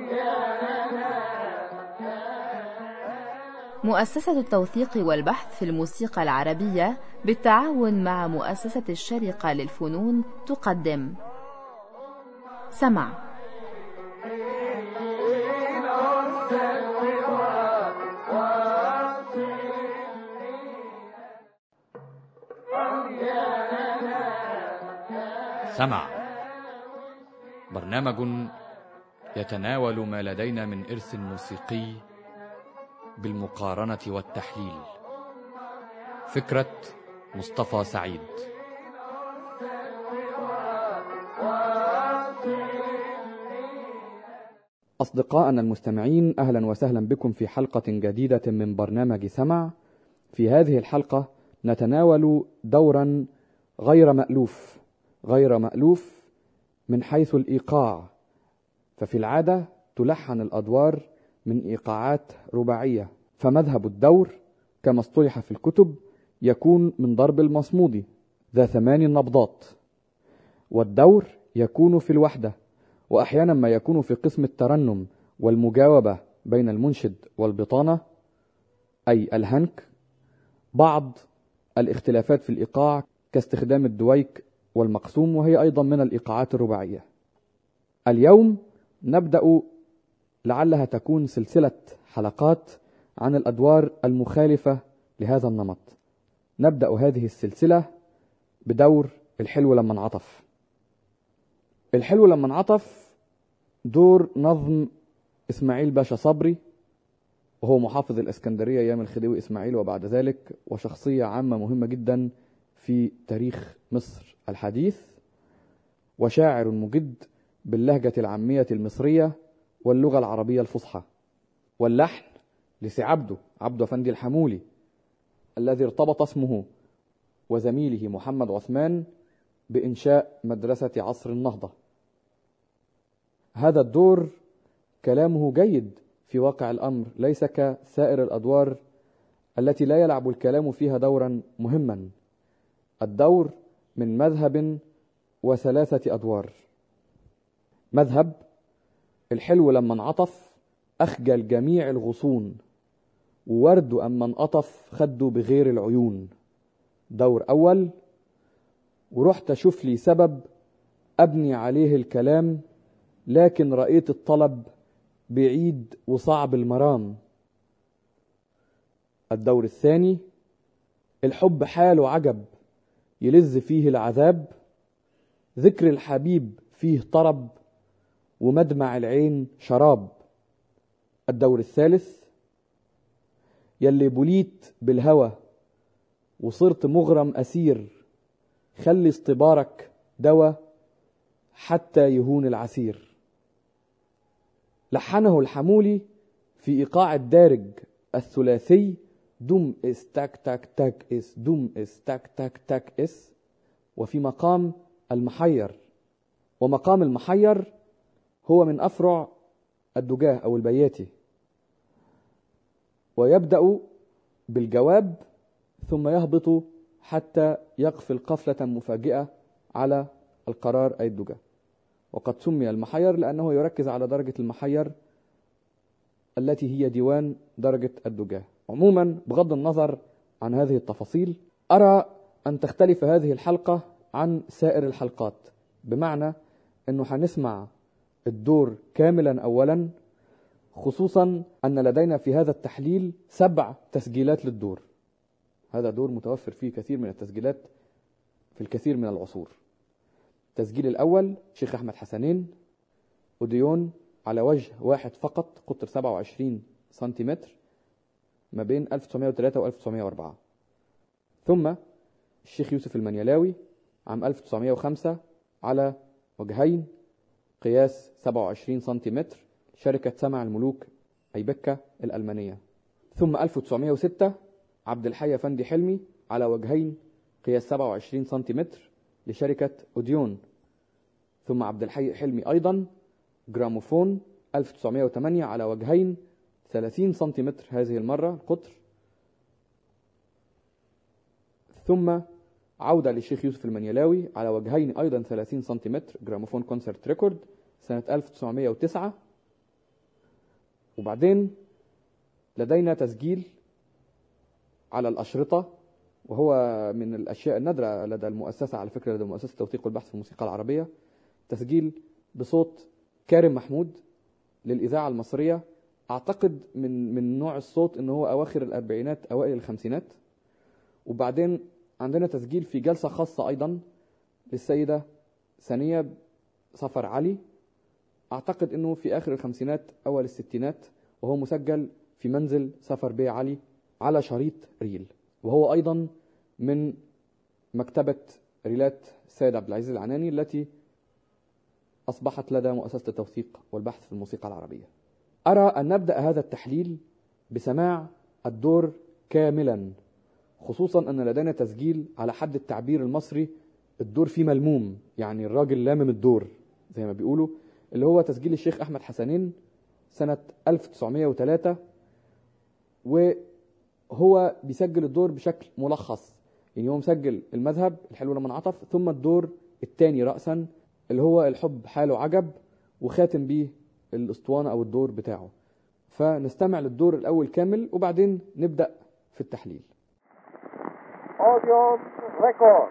مؤسسة التوثيق والبحث في الموسيقى العربية بالتعاون مع مؤسسة الشرقة للفنون تقدم سمع سمع برنامج يتناول ما لدينا من إرث موسيقي بالمقارنة والتحليل فكرة مصطفى سعيد أصدقائنا المستمعين أهلا وسهلا بكم في حلقة جديدة من برنامج سمع في هذه الحلقة نتناول دورا غير مألوف غير مألوف من حيث الإيقاع ففي العادة تلحن الأدوار من إيقاعات رباعية فمذهب الدور كما اصطلح في الكتب يكون من ضرب المصمود ذا ثمان نبضات والدور يكون في الوحدة وأحيانا ما يكون في قسم الترنم والمجاوبة بين المنشد والبطانة أي الهنك بعض الاختلافات في الإيقاع كاستخدام الدويك والمقسوم وهي أيضا من الإيقاعات الرباعية اليوم نبدأ لعلها تكون سلسلة حلقات عن الأدوار المخالفة لهذا النمط نبدأ هذه السلسلة بدور الحلو لما انعطف الحلو لما انعطف دور نظم إسماعيل باشا صبري وهو محافظ الإسكندرية أيام الخديوي إسماعيل وبعد ذلك وشخصية عامة مهمة جدا في تاريخ مصر الحديث وشاعر مجد باللهجة العامية المصرية واللغة العربية الفصحى واللحن لسي عبده عبده أفندي الحمولي الذي ارتبط اسمه وزميله محمد عثمان بإنشاء مدرسة عصر النهضة هذا الدور كلامه جيد في واقع الأمر ليس كسائر الأدوار التي لا يلعب الكلام فيها دورا مهما الدور من مذهب وثلاثة أدوار مذهب الحلو لما انعطف أخجل جميع الغصون وورد أما انقطف خده بغير العيون دور أول ورحت أشوف لي سبب أبني عليه الكلام لكن رأيت الطلب بعيد وصعب المرام الدور الثاني الحب حاله عجب يلز فيه العذاب ذكر الحبيب فيه طرب ومدمع العين شراب الدور الثالث يلي بليت بالهوى وصرت مغرم أسير خلي اصطبارك دوا حتى يهون العسير لحنه الحمولي في إيقاع الدارج الثلاثي دم اس تاك تاك تاك اس دم اس تاك تاك تاك اس وفي مقام المحير ومقام المحير هو من أفرع الدجاه أو البياتي ويبدأ بالجواب ثم يهبط حتى يقفل قفلة مفاجئة على القرار أي الدجاه وقد سمي المحير لأنه يركز على درجة المحير التي هي ديوان درجة الدجاه عموما بغض النظر عن هذه التفاصيل أرى أن تختلف هذه الحلقة عن سائر الحلقات بمعنى أنه هنسمع الدور كاملا أولا خصوصا أن لدينا في هذا التحليل سبع تسجيلات للدور هذا دور متوفر فيه كثير من التسجيلات في الكثير من العصور التسجيل الأول شيخ أحمد حسنين أوديون على وجه واحد فقط قطر 27 سنتيمتر ما بين 1903 و 1904 ثم الشيخ يوسف المنيلاوي عام 1905 على وجهين قياس 27 سنتيمتر شركة سمع الملوك أيبكة الألمانية ثم 1906 عبد الحي أفندي حلمي على وجهين قياس 27 سنتيمتر لشركة أوديون ثم عبد الحي حلمي أيضا جراموفون 1908 على وجهين 30 سنتيمتر هذه المرة القطر ثم عودة للشيخ يوسف المنيلاوي على وجهين أيضا 30 سنتيمتر جراموفون كونسرت ريكورد سنة 1909 وبعدين لدينا تسجيل على الأشرطة وهو من الأشياء النادرة لدى المؤسسة على فكرة لدى مؤسسة التوثيق والبحث في الموسيقى العربية تسجيل بصوت كارم محمود للإذاعة المصرية أعتقد من من نوع الصوت إن هو أواخر الأربعينات أوائل الخمسينات وبعدين عندنا تسجيل في جلسة خاصة أيضا للسيدة ثانية صفر علي أعتقد إنه في آخر الخمسينات أول الستينات وهو مسجل في منزل سفر بيه علي على شريط ريل وهو أيضا من مكتبة ريلات السيد عبد العزيز العناني التي أصبحت لدى مؤسسة التوثيق والبحث في الموسيقى العربية أرى أن نبدأ هذا التحليل بسماع الدور كاملا خصوصا أن لدينا تسجيل على حد التعبير المصري الدور فيه ملموم يعني الراجل لامم الدور زي ما بيقولوا اللي هو تسجيل الشيخ أحمد حسنين سنة 1903 وهو بيسجل الدور بشكل ملخص يعني هو مسجل المذهب الحلو لما انعطف ثم الدور الثاني رأسا اللي هو الحب حاله عجب وخاتم بيه الاسطوانة أو الدور بتاعه فنستمع للدور الأول كامل وبعدين نبدأ في التحليل Audio record.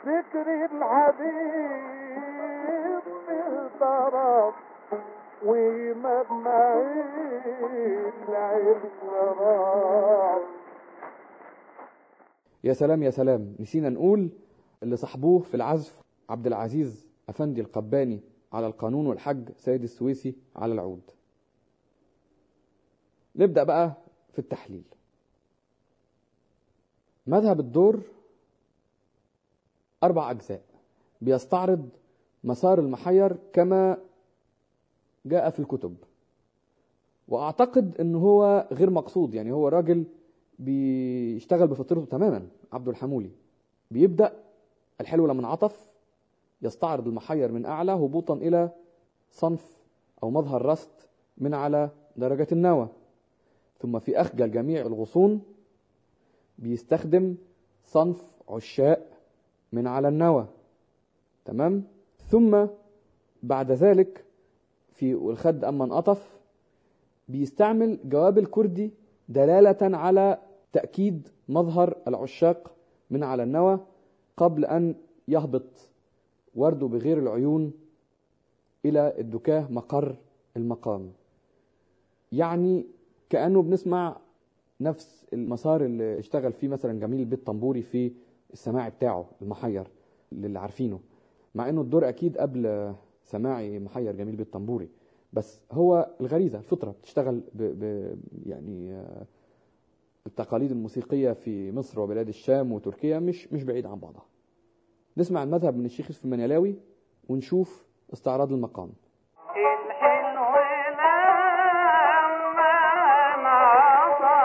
ذكر الحبيب بالطرف ومدمعين العين شراب يا سلام يا سلام نسينا نقول اللي صاحبوه في العزف عبد العزيز أفندي القباني على القانون والحج سيد السويسي على العود نبدأ بقى في التحليل مذهب الدور أربع أجزاء بيستعرض مسار المحير كما جاء في الكتب وأعتقد أن هو غير مقصود يعني هو راجل بيشتغل بفطرته تماما عبد الحمولي بيبدأ الحلو لما انعطف يستعرض المحير من أعلى هبوطا إلى صنف أو مظهر رست من على درجة النوى ثم في أخجل جميع الغصون بيستخدم صنف عشاء من على النوى تمام ثم بعد ذلك في والخد أما انقطف بيستعمل جواب الكردي دلالة على تأكيد مظهر العشاق من على النوى قبل أن يهبط ورده بغير العيون إلى الدكاه مقر المقام يعني كأنه بنسمع نفس المسار اللي اشتغل فيه مثلا جميل البيت طنبوري في السماع بتاعه المحير اللي عارفينه مع انه الدور اكيد قبل سماعي محير جميل البيت طنبوري بس هو الغريزه الفطره بتشتغل ب ب يعني التقاليد الموسيقيه في مصر وبلاد الشام وتركيا مش مش بعيد عن بعضها نسمع المذهب من الشيخ يوسف المنيلاوي ونشوف استعراض المقام الحلو لما انعطى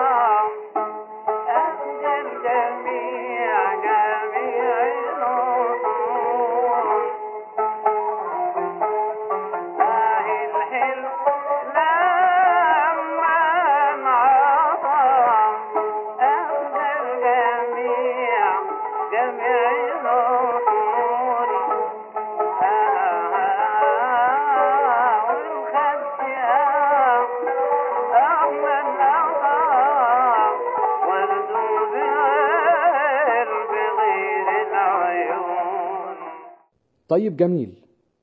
أهدى الجميع جميع النصوص الحلو لما انعطى أهدى الجميع جميع النصوص طيب جميل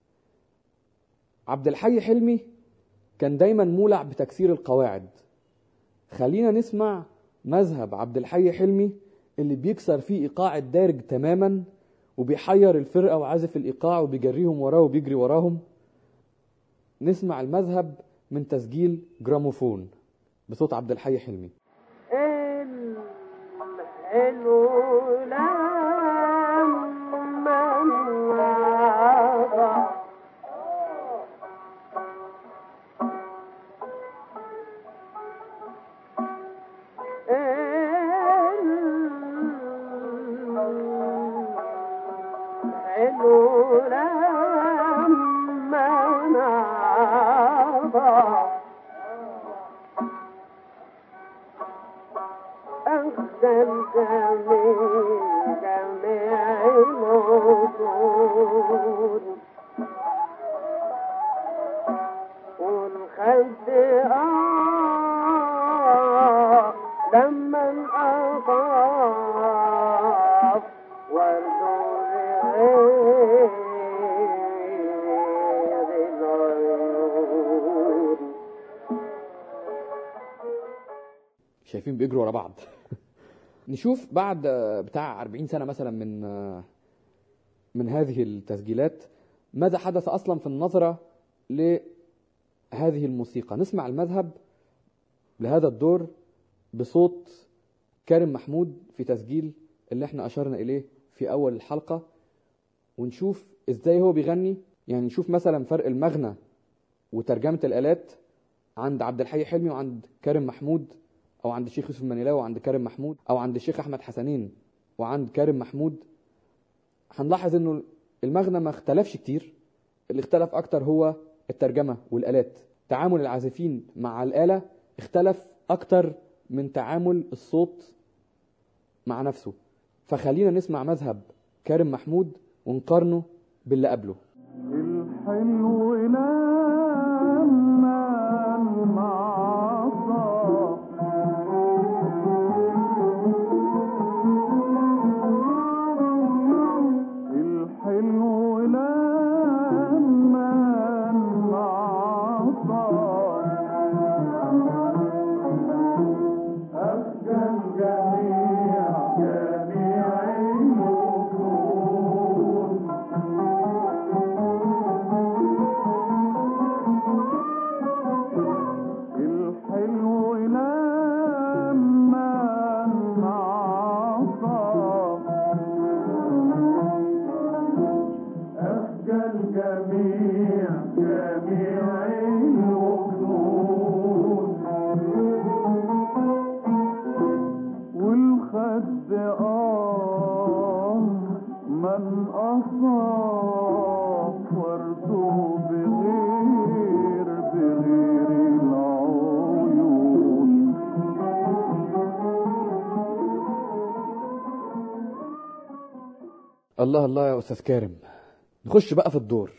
عبد الحي حلمي كان دايما مولع بتكسير القواعد خلينا نسمع مذهب عبد الحي حلمي اللي بيكسر فيه ايقاع الدارج تماما وبيحير الفرقه وعازف الايقاع وبيجريهم وراه وبيجري وراهم نسمع المذهب من تسجيل جراموفون بصوت عبد الحي حلمي الحلو لما انعطى الحلو لما انعطى أخذ الجميع جميع الوصول والخد آه لما انقطف والدور غير العيون شايفين بيجروا ورا بعض نشوف بعد بتاع 40 سنة مثلا من من هذه التسجيلات ماذا حدث أصلا في النظرة لهذه الموسيقى نسمع المذهب لهذا الدور بصوت كارم محمود في تسجيل اللي احنا أشرنا إليه في أول الحلقة ونشوف إزاي هو بيغني يعني نشوف مثلا فرق المغنى وترجمة الآلات عند عبد الحي حلمي وعند كارم محمود او عند الشيخ يوسف المنيلاوي وعند كارم محمود او عند الشيخ احمد حسنين وعند كارم محمود هنلاحظ انه المغنى ما اختلفش كتير اللي اختلف اكتر هو الترجمه والالات تعامل العازفين مع الاله اختلف اكتر من تعامل الصوت مع نفسه فخلينا نسمع مذهب كارم محمود ونقارنه باللي قبله الحلو لما انعطى جميع جميع الوجود والخد آه من أصاب ورده بغير بغير العيون الله الله يا استاذ كارم نخش بقى في الدور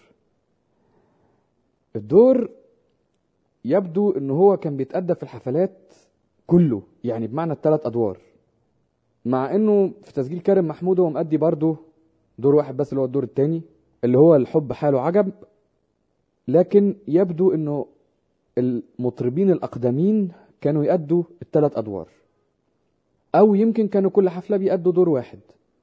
الدور يبدو ان هو كان بيتأدى في الحفلات كله يعني بمعنى الثلاث ادوار مع انه في تسجيل كارم محمود هو مأدي برضه دور واحد بس اللي هو الدور الثاني اللي هو الحب حاله عجب لكن يبدو انه المطربين الاقدمين كانوا يأدوا الثلاث ادوار او يمكن كانوا كل حفله بيأدوا دور واحد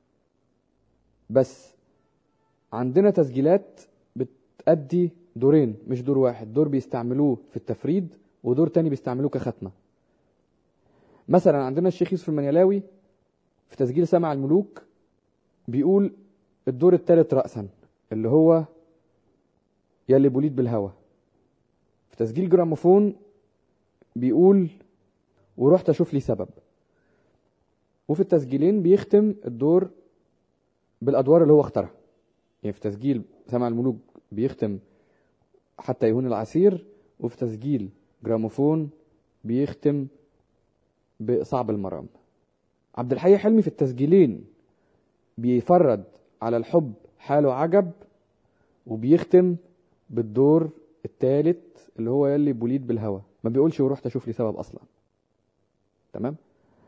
بس عندنا تسجيلات بتأدي دورين مش دور واحد دور بيستعملوه في التفريد ودور تاني بيستعملوه كختمة مثلا عندنا الشيخ يوسف المنيلاوي في تسجيل سمع الملوك بيقول الدور الثالث رأسا اللي هو يلي بوليد بالهوى في تسجيل جراموفون بيقول ورحت اشوف لي سبب وفي التسجيلين بيختم الدور بالادوار اللي هو اختارها يعني في تسجيل سمع الملوك بيختم حتى يهون العسير وفي تسجيل جراموفون بيختم بصعب المرام عبد الحي حلمي في التسجيلين بيفرد على الحب حاله عجب وبيختم بالدور الثالث اللي هو يلي بوليد بالهوى ما بيقولش ورحت اشوف لي سبب اصلا تمام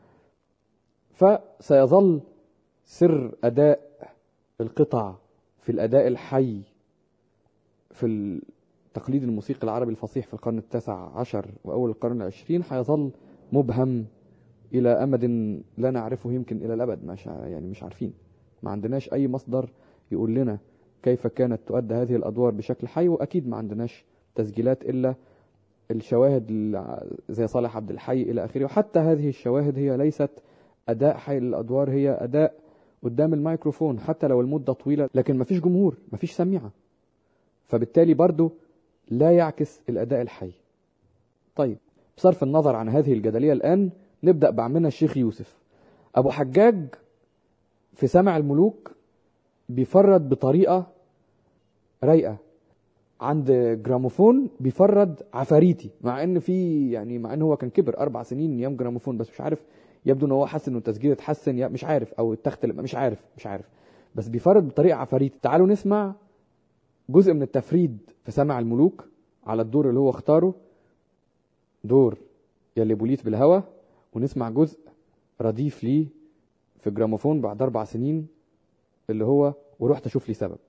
فسيظل سر اداء القطع في الاداء الحي في التقليد الموسيقي العربي الفصيح في القرن التاسع عشر واول القرن العشرين هيظل مبهم الى امد لا نعرفه يمكن الى الابد مش ع- يعني مش عارفين ما عندناش اي مصدر يقول لنا كيف كانت تؤدى هذه الادوار بشكل حي واكيد ما عندناش تسجيلات الا الشواهد الع- زي صالح عبد الحي الى اخره وحتى هذه الشواهد هي ليست اداء حي للادوار هي اداء قدام الميكروفون حتى لو المده طويله لكن مفيش جمهور مفيش سميعه فبالتالي برضو لا يعكس الاداء الحي طيب بصرف النظر عن هذه الجدليه الان نبدا بعمنا الشيخ يوسف ابو حجاج في سمع الملوك بيفرد بطريقه رايقه عند جراموفون بيفرد عفاريتي مع ان في يعني مع ان هو كان كبر اربع سنين ايام جراموفون بس مش عارف يبدو ان هو حس انه التسجيل اتحسن يا مش عارف او التخت مش عارف مش عارف بس بيفرد بطريقه عفاريتي تعالوا نسمع جزء من التفريد في سمع الملوك على الدور اللي هو اختاره دور يلي بوليت بالهوى ونسمع جزء رديف ليه في جراموفون بعد اربع سنين اللي هو ورحت اشوف لي سبب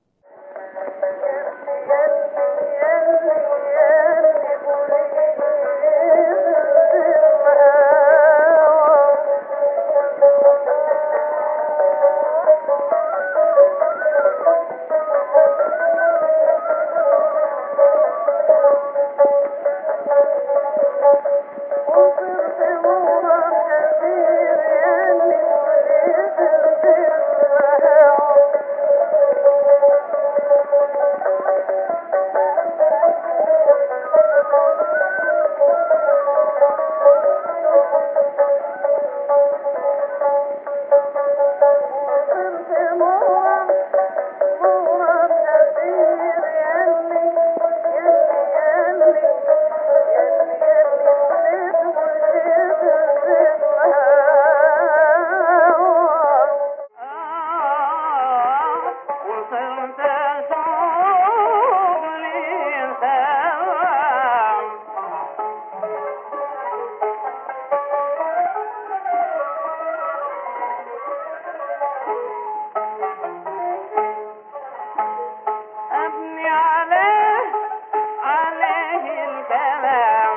أبني عليه عليه الكلام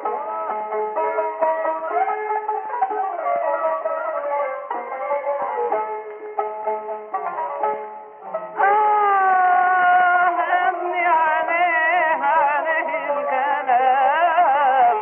آه أبني عليه عليه الكلام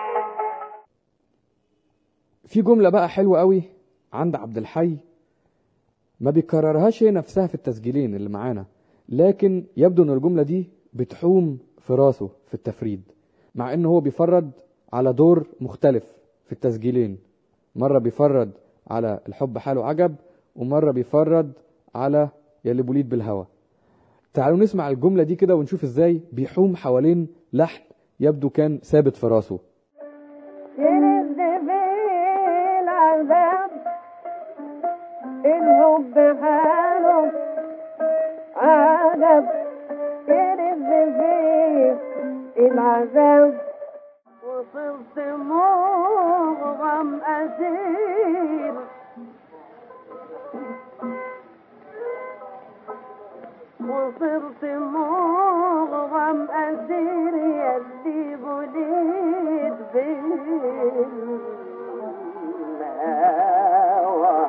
في جملة بقى حلوة قوي عند عبد الحي ما بيكررهاش هي نفسها في التسجيلين اللي معانا لكن يبدو ان الجملة دي بتحوم في راسه في التفريد مع ان هو بيفرد على دور مختلف في التسجيلين مرة بيفرد على الحب حاله عجب ومرة بيفرد على يلي بوليد بالهوى تعالوا نسمع الجملة دي كده ونشوف ازاي بيحوم حوالين لحن يبدو كان ثابت في راسه يرد في العذاب الحب حاله عجب يرد في العذاب وصرت مغرم أسير وصرت مغرم أسير يلي بليد بالهوى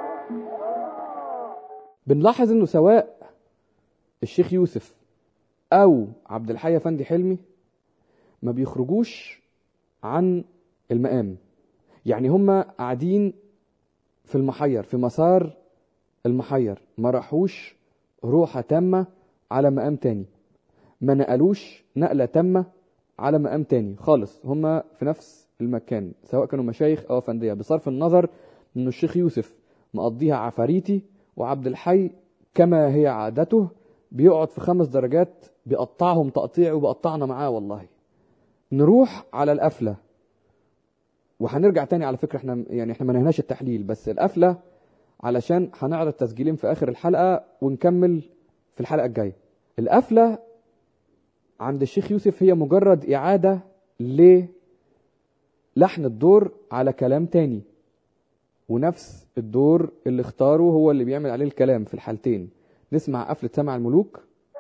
بنلاحظ انه سواء الشيخ يوسف او عبد الحي افندي حلمي ما بيخرجوش عن المقام يعني هما قاعدين في المحير في مسار المحير ما راحوش روحة تامة على مقام تاني ما نقلوش نقلة تامة على مقام تاني خالص هما في نفس المكان سواء كانوا مشايخ او افندية بصرف النظر انه الشيخ يوسف مقضيها عفاريتي وعبد الحي كما هي عادته بيقعد في خمس درجات بيقطعهم تقطيع وبقطعنا معاه والله نروح على القفله وهنرجع تاني على فكره احنا يعني احنا ما نهناش التحليل بس القفله علشان هنعرض تسجيلين في اخر الحلقه ونكمل في الحلقه الجايه القفله عند الشيخ يوسف هي مجرد اعاده للحن الدور على كلام تاني ونفس الدور اللي اختاره هو اللي بيعمل عليه الكلام في الحالتين نسمع قفله سمع الملوك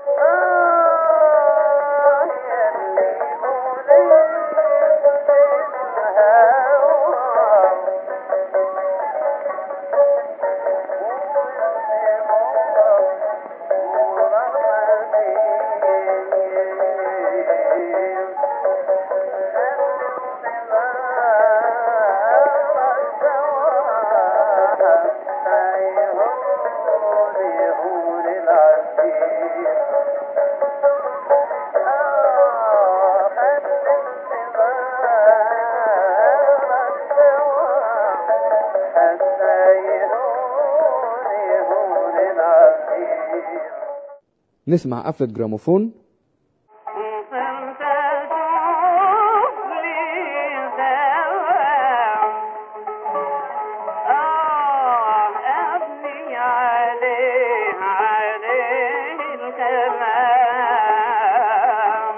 نسمع قفله جراموفون وصرت أشوف لي سواء آه أبني عليه عليه الكلام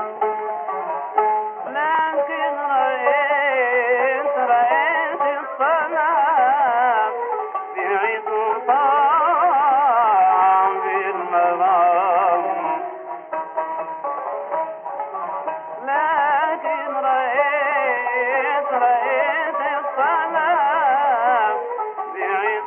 لكن رأيت رأيت الصلاة بعيد طعم بالمرام لكن رأيت رأيت الصلاة بعيد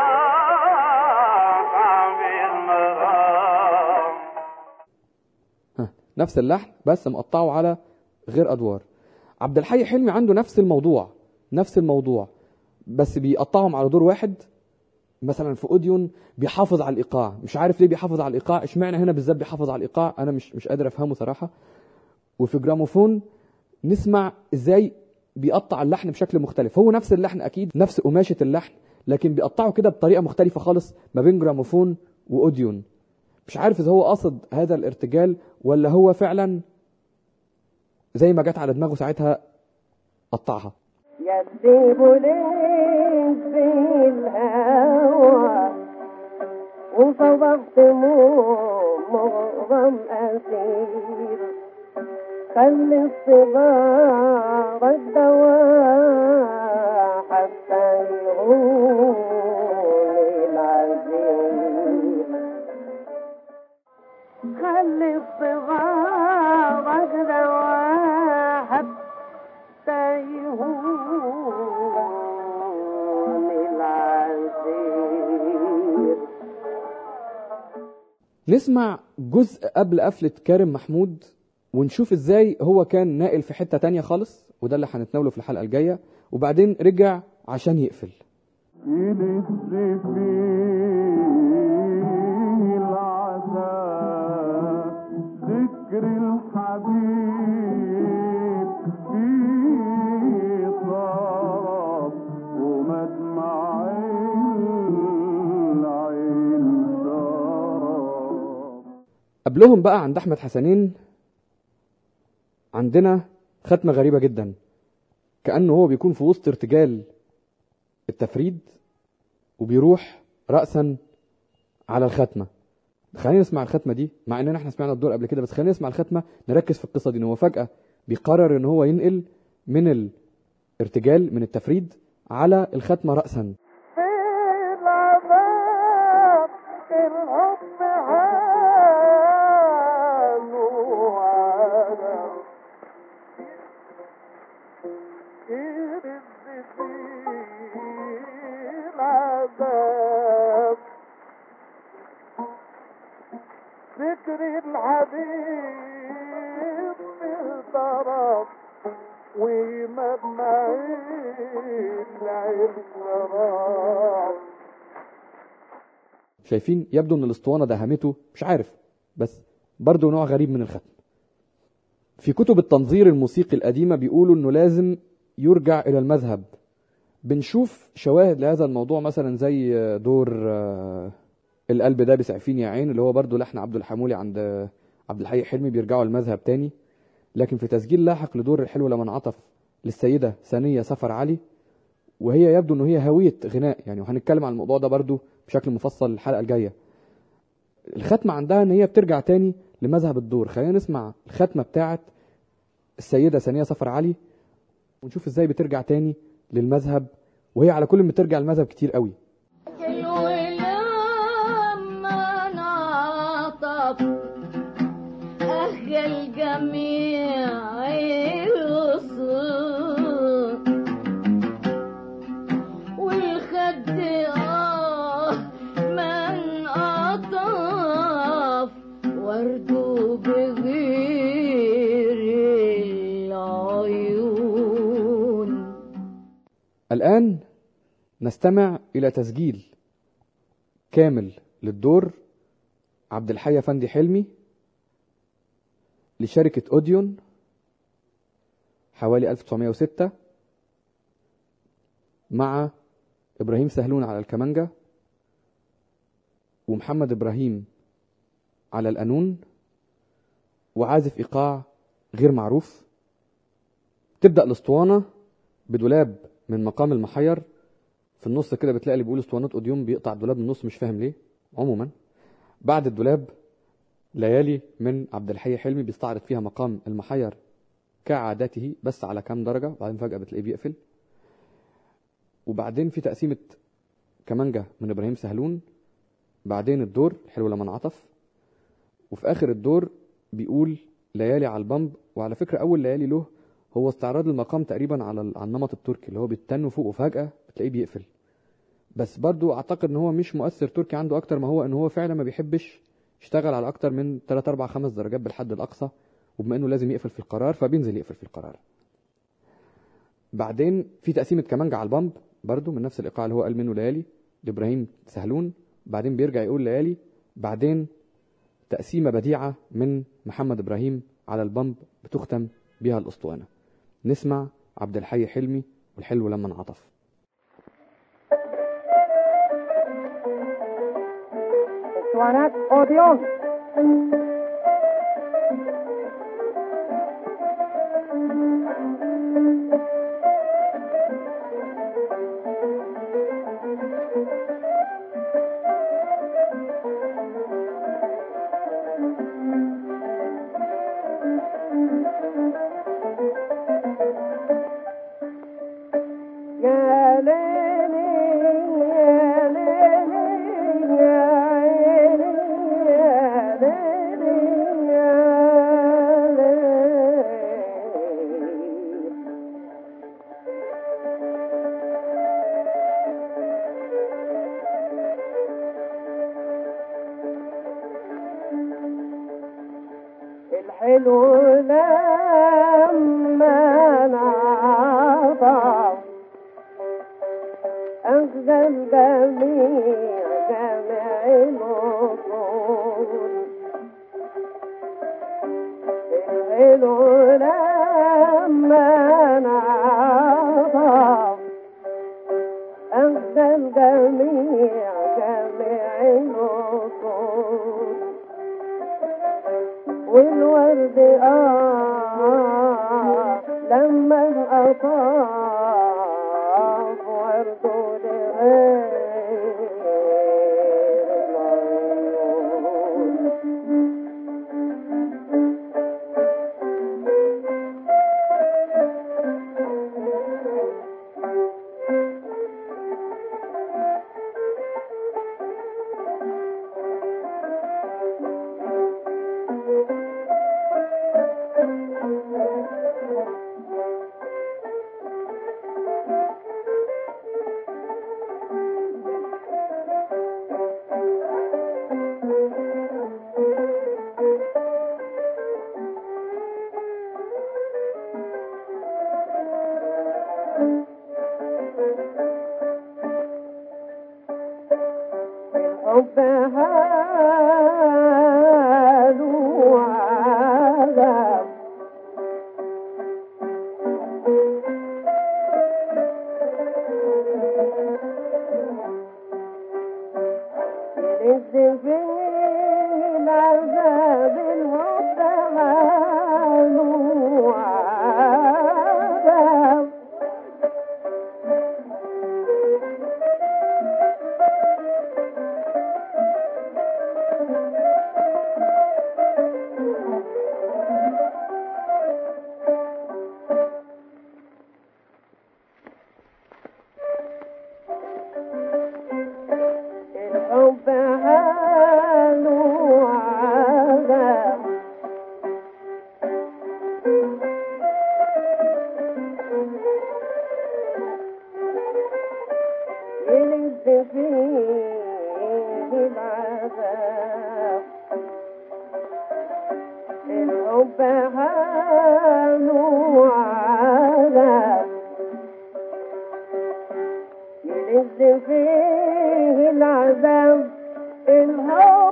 طعم بالمرام ها، نفس اللحن بس مقطعه على غير ادوار عبد الحي حلمي عنده نفس الموضوع نفس الموضوع بس بيقطعهم على دور واحد مثلا في اوديون بيحافظ على الايقاع مش عارف ليه بيحافظ على الايقاع اشمعنى هنا بالذات بيحافظ على الايقاع انا مش مش قادر افهمه صراحه وفي جراموفون نسمع ازاي بيقطع اللحن بشكل مختلف هو نفس اللحن اكيد نفس قماشه اللحن لكن بيقطعه كده بطريقه مختلفه خالص ما بين جراموفون واوديون مش عارف اذا هو قصد هذا الارتجال ولا هو فعلا زي ما جت على دماغه ساعتها قطعها يدي بليد في الهوى وصبحت مغرم أسير خلي الصغار الدواء حتى يهون العزيز خلي الصغار الدواء حتى يهون العزيز نسمع جزء قبل قفلة كارم محمود ونشوف ازاي هو كان ناقل في حتة تانية خالص وده اللي هنتناوله في الحلقة الجاية وبعدين رجع عشان يقفل يلف فيه العذاب قبلهم بقى عند احمد حسنين عندنا ختمه غريبه جدا كانه هو بيكون في وسط ارتجال التفريد وبيروح راسا على الختمه خلينا نسمع الختمه دي مع اننا احنا سمعنا الدور قبل كده بس خلينا نسمع الختمه نركز في القصه دي ان هو فجاه بيقرر ان هو ينقل من الارتجال من التفريد على الختمه راسا في العذاب الحب حاله على إيد في العذاب ذكر الحبيب بالطرف ومدمعين العين شراب شايفين يبدو ان الاسطوانه دهمته مش عارف بس برضه نوع غريب من الختم في كتب التنظير الموسيقي القديمه بيقولوا انه لازم يرجع الى المذهب بنشوف شواهد لهذا الموضوع مثلا زي دور آه، القلب ده بسعفين يا عين اللي هو برضه لحن عبد الحمولي عند آه، عبد الحي حلمي بيرجعوا المذهب تاني لكن في تسجيل لاحق لدور الحلو لما انعطف للسيده ثانيه سفر علي وهي يبدو انه هي هويه غناء يعني وهنتكلم عن الموضوع ده برضو بشكل مفصل الحلقه الجايه الختمه عندها ان هي بترجع تاني لمذهب الدور خلينا نسمع الختمه بتاعه السيده ثانيه سفر علي ونشوف ازاي بترجع تاني للمذهب وهي على كل ما ترجع المذهب كتير قوي حلو لما انعطف أهل الجميع يصر والخد آه من أطاف ورده بغير العيون الآن نستمع إلى تسجيل كامل للدور عبد الحي فندي حلمي لشركة أوديون حوالي 1906 مع إبراهيم سهلون على الكمانجا ومحمد إبراهيم على القانون وعازف إيقاع غير معروف تبدأ الأسطوانة بدولاب من مقام المحير في النص كده بتلاقي اللي بيقول اسطوانات اوديوم بيقطع الدولاب من النص مش فاهم ليه عموما بعد الدولاب ليالي من عبد الحي حلمي بيستعرض فيها مقام المحير كعادته بس على كام درجة وبعدين فجأة بتلاقيه بيقفل وبعدين في تقسيمة كمانجة من إبراهيم سهلون بعدين الدور الحلو لما انعطف وفي آخر الدور بيقول ليالي على البمب وعلى فكرة أول ليالي له هو استعراض المقام تقريبا على ال- على النمط التركي اللي هو بيتن فوق وفجأة بتلاقيه بيقفل بس برضو اعتقد ان هو مش مؤثر تركي عنده اكتر ما هو ان هو فعلا ما بيحبش يشتغل على اكتر من 3 4 5 درجات بالحد الاقصى وبما انه لازم يقفل في القرار فبينزل يقفل في القرار بعدين في تقسيمه كمانجا على البامب برضو من نفس الايقاع اللي هو قال منه ليالي لابراهيم سهلون بعدين بيرجع يقول ليالي بعدين تقسيمه بديعه من محمد ابراهيم على البامب بتختم بها الاسطوانه نسمع عبد الحي حلمي والحلو لما انعطف اسطوانات اوديون يا ليلي يا ليلي يا عيني يا ليلي يا ليلي الحلو لما نعطف أخذ الجميع جميع الوصول الحلو لما نعطف أخذ الجميع جميع الوصول والورد آه لما أطاف ورده لغير العيون الحب هان وعذاب يلز فيه العذاب الحب هان وعذاب الحب هان وعذاب يلد فيه العذاب الحب هان وعذاب يلد فيه العذاب الحب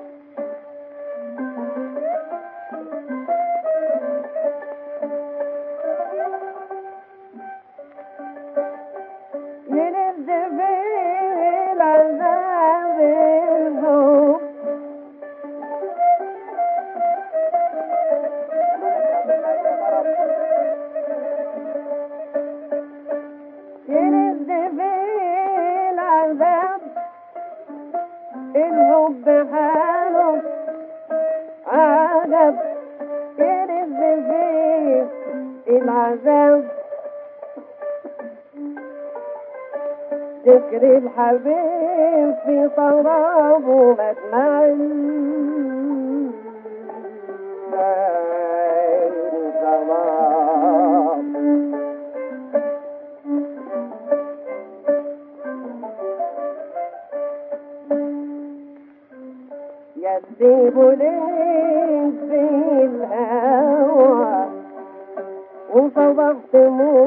يلد فيه العذاب الحب يلد فيه العذاب الحب حاله عذاب يلد فيه العذاب ذكر الحبيب في طرابه مجمع الغرام يذيب ليك في الهوى وصبغت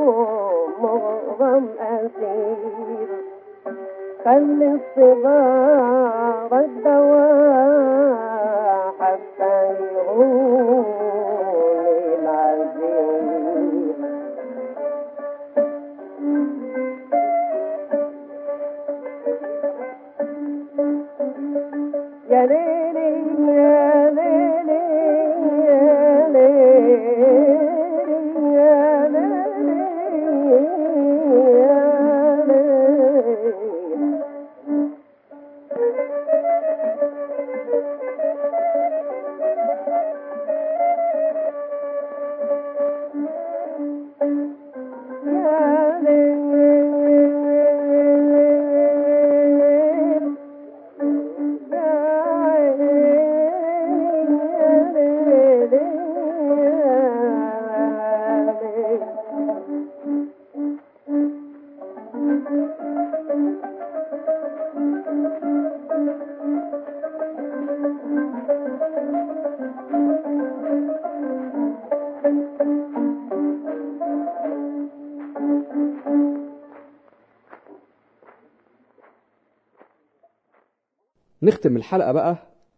مغرم أسير خلي الصغار الدواء حتى يهون العزيز يا ليلي يا ليلي يا ليلي يا ليلي يا ليلي يا ليلي نختم الحلقة بقى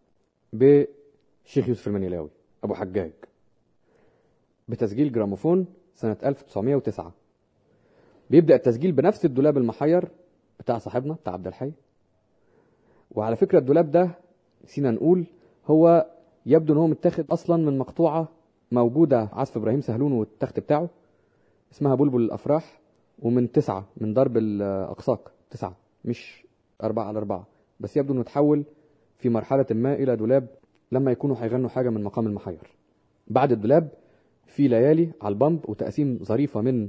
بشيخ يوسف المنيلاوي أبو حجاج بتسجيل جراموفون سنة 1909 بيبدأ التسجيل بنفس الدولاب المحير بتاع صاحبنا بتاع عبد الحي وعلى فكرة الدولاب ده نسينا نقول هو يبدو ان هو متاخد اصلا من مقطوعه موجوده عزف ابراهيم سهلون والتخت بتاعه اسمها بلبل الافراح ومن تسعه من ضرب الاقساق تسعه مش اربعه على اربعه بس يبدو انه تحول في مرحله ما الى دولاب لما يكونوا هيغنوا حاجه من مقام المحير بعد الدولاب في ليالي على البامب وتقسيم ظريفه من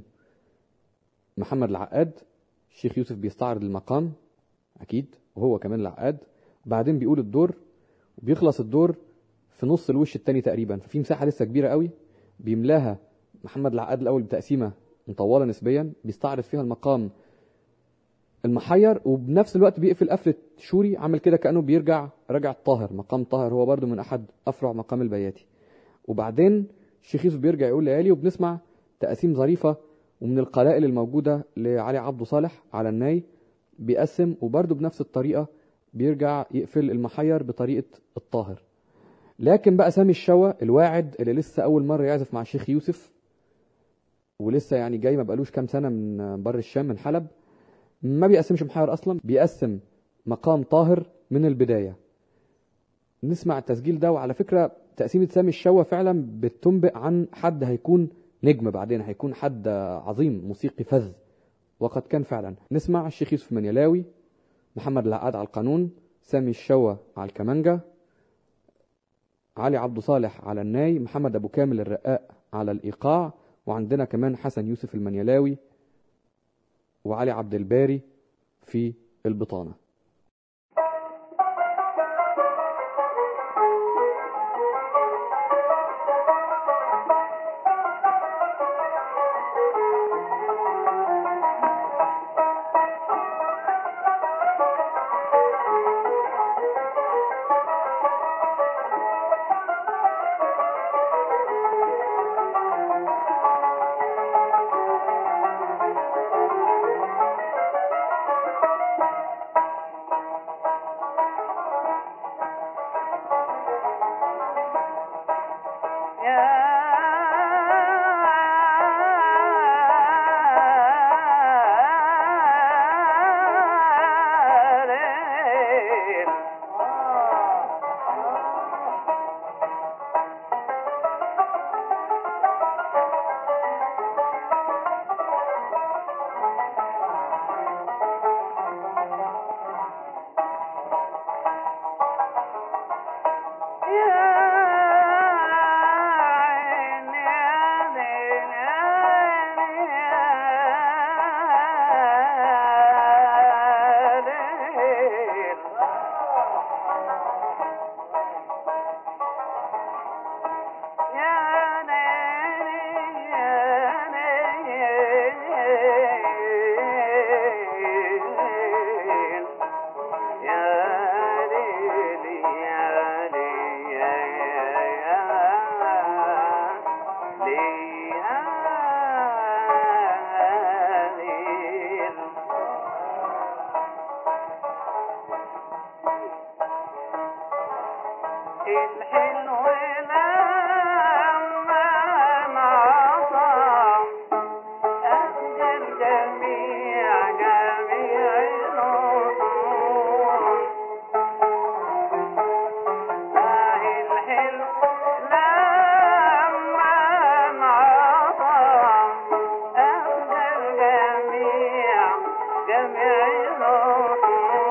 محمد العقاد الشيخ يوسف بيستعرض المقام اكيد وهو كمان العقاد بعدين بيقول الدور وبيخلص الدور في نص الوش التاني تقريبا ففي مساحه لسه كبيره قوي بيملاها محمد العقاد الاول بتقسيمه مطوله نسبيا بيستعرض فيها المقام المحير وبنفس الوقت بيقفل قفله شوري عامل كده كانه بيرجع راجع طاهر مقام طاهر هو برضو من احد افرع مقام البياتي وبعدين الشيخ يوسف بيرجع يقول ليالي وبنسمع تقاسيم ظريفه ومن القلائل الموجوده لعلي عبده صالح على الناي بيقسم وبرضه بنفس الطريقه بيرجع يقفل المحير بطريقه الطاهر لكن بقى سامي الشوا الواعد اللي لسه اول مره يعزف مع الشيخ يوسف ولسه يعني جاي ما بقالوش كام سنه من بر الشام من حلب ما بيقسمش محير اصلا بيقسم مقام طاهر من البدايه نسمع التسجيل ده وعلى فكره تقسيمه سامي الشوا فعلا بتنبئ عن حد هيكون نجم بعدين هيكون حد عظيم موسيقي فذ وقد كان فعلا نسمع الشيخ يوسف منيلاوي محمد العقاد على القانون سامي الشوا على الكمانجا علي عبد صالح على الناي محمد ابو كامل الرقاق على الايقاع وعندنا كمان حسن يوسف المنيلاوي وعلي عبد الباري في البطانه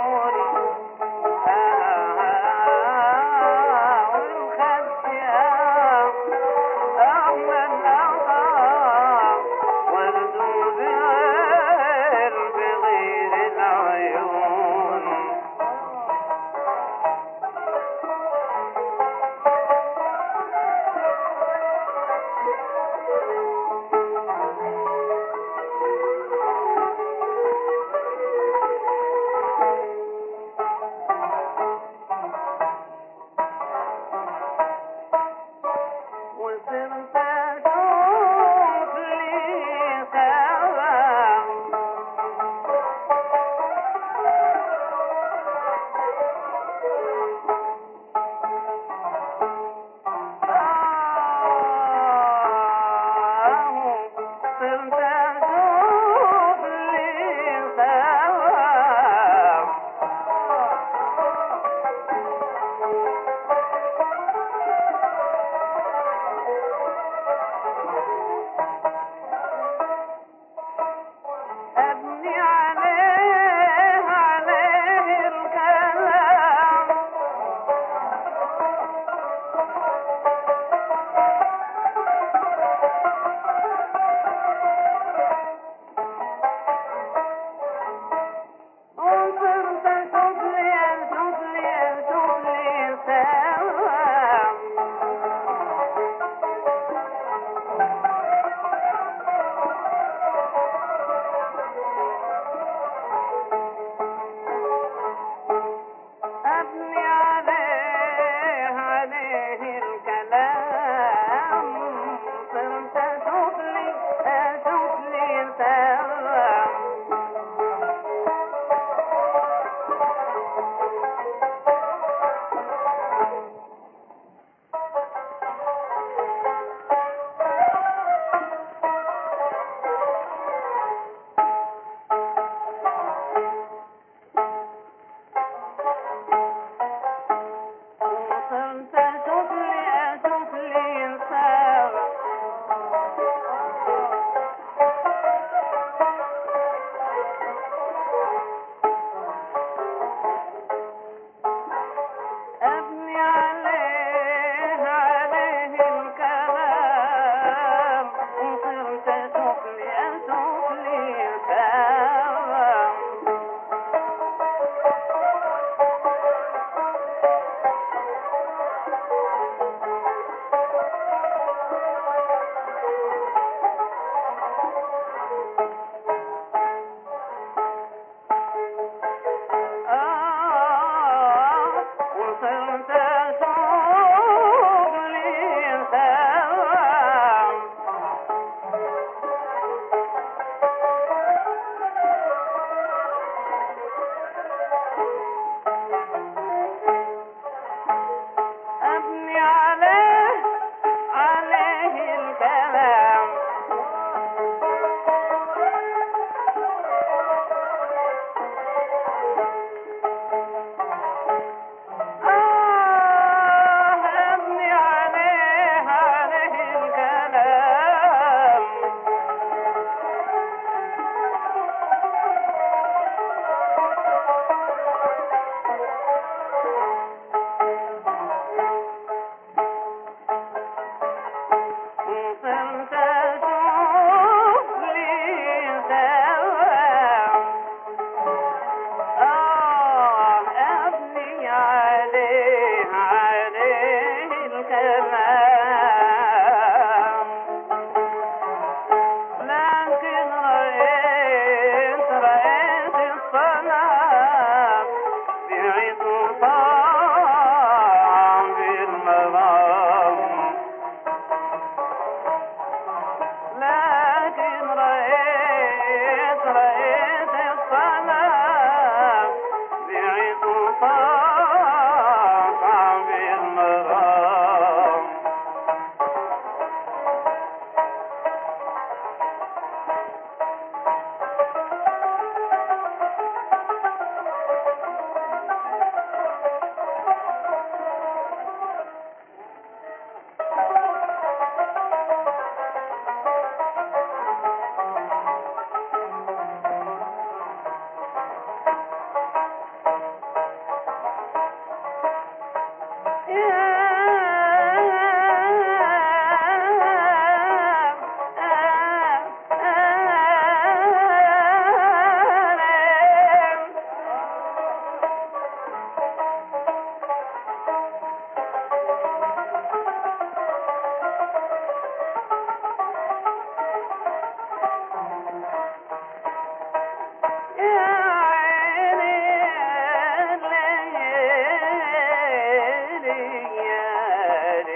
جميع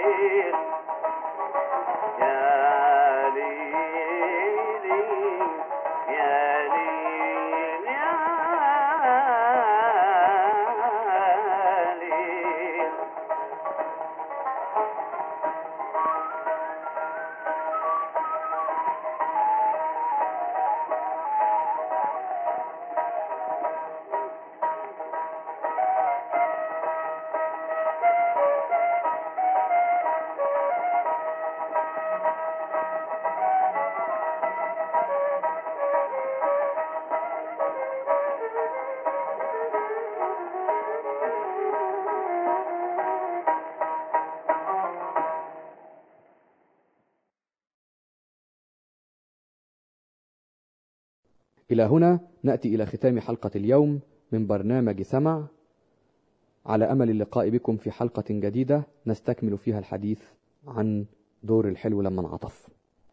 إلى هنا نأتي إلى ختام حلقة اليوم من برنامج سمع على أمل اللقاء بكم في حلقة جديدة نستكمل فيها الحديث عن دور الحلو لما انعطف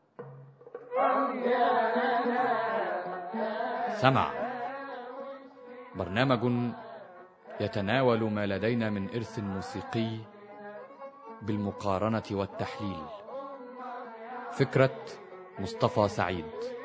سمع برنامج يتناول ما لدينا من إرث موسيقي بالمقارنة والتحليل فكرة مصطفى سعيد